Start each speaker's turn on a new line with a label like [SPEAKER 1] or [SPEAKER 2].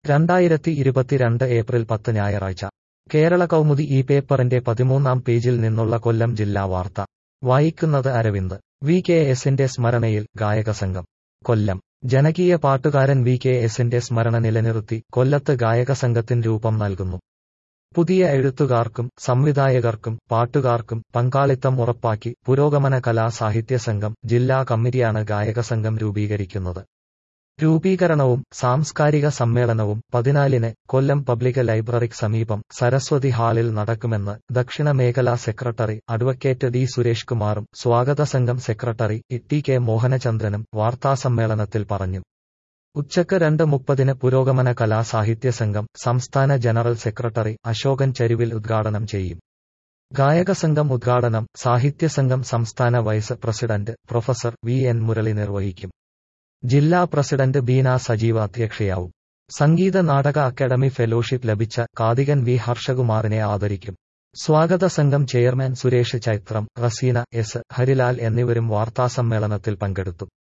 [SPEAKER 1] രണ്ടായിരത്തി ഇരുപത്തിരണ്ട് ഏപ്രിൽ പത്ത് ഞായറാഴ്ച കേരള കൗമുദി ഈ പേപ്പറിന്റെ പതിമൂന്നാം പേജിൽ നിന്നുള്ള കൊല്ലം ജില്ലാ വാർത്ത വായിക്കുന്നത് അരവിന്ദ് വി കെ എസിന്റെ സ്മരണയിൽ ഗായകസംഘം കൊല്ലം ജനകീയ പാട്ടുകാരൻ വി കെ എസിന്റെ സ്മരണ നിലനിർത്തി കൊല്ലത്ത് ഗായകസംഘത്തിന് രൂപം നൽകുന്നു പുതിയ എഴുത്തുകാർക്കും സംവിധായകർക്കും പാട്ടുകാർക്കും പങ്കാളിത്തം ഉറപ്പാക്കി പുരോഗമന കലാ സാഹിത്യ സംഘം ജില്ലാ കമ്മിറ്റിയാണ് ഗായകസംഘം രൂപീകരിക്കുന്നത് രൂപീകരണവും സാംസ്കാരിക സമ്മേളനവും പതിനാലിന് കൊല്ലം പബ്ലിക് ലൈബ്രറിക്ക് സമീപം സരസ്വതി ഹാളിൽ നടക്കുമെന്ന് ദക്ഷിണ മേഖലാ സെക്രട്ടറി അഡ്വക്കേറ്റ് ഡി സുരേഷ് കുമാറും സ്വാഗത സംഘം സെക്രട്ടറി ടി കെ മോഹനചന്ദ്രനും വാർത്താസമ്മേളനത്തിൽ പറഞ്ഞു ഉച്ചക്ക് രണ്ട് മുപ്പതിന് പുരോഗമന കലാ സാഹിത്യ സംഘം സംസ്ഥാന ജനറൽ സെക്രട്ടറി അശോകൻ ചരുവിൽ ഉദ്ഘാടനം ചെയ്യും ഗായക സംഘം ഉദ്ഘാടനം സാഹിത്യ സംഘം സംസ്ഥാന vice president professor V N Murali നിർവഹിക്കും ജില്ലാ പ്രസിഡന്റ് ബീന സജീവ അധ്യക്ഷയാവും സംഗീത നാടക അക്കാദമി ഫെലോഷിപ്പ് ലഭിച്ച കാതികൻ വി ഹർഷകുമാറിനെ ആദരിക്കും സ്വാഗത സംഘം ചെയർമാൻ സുരേഷ് ചൈത്രം റസീന എസ് ഹരിലാൽ എന്നിവരും വാർത്താസമ്മേളനത്തിൽ പങ്കെടുത്തു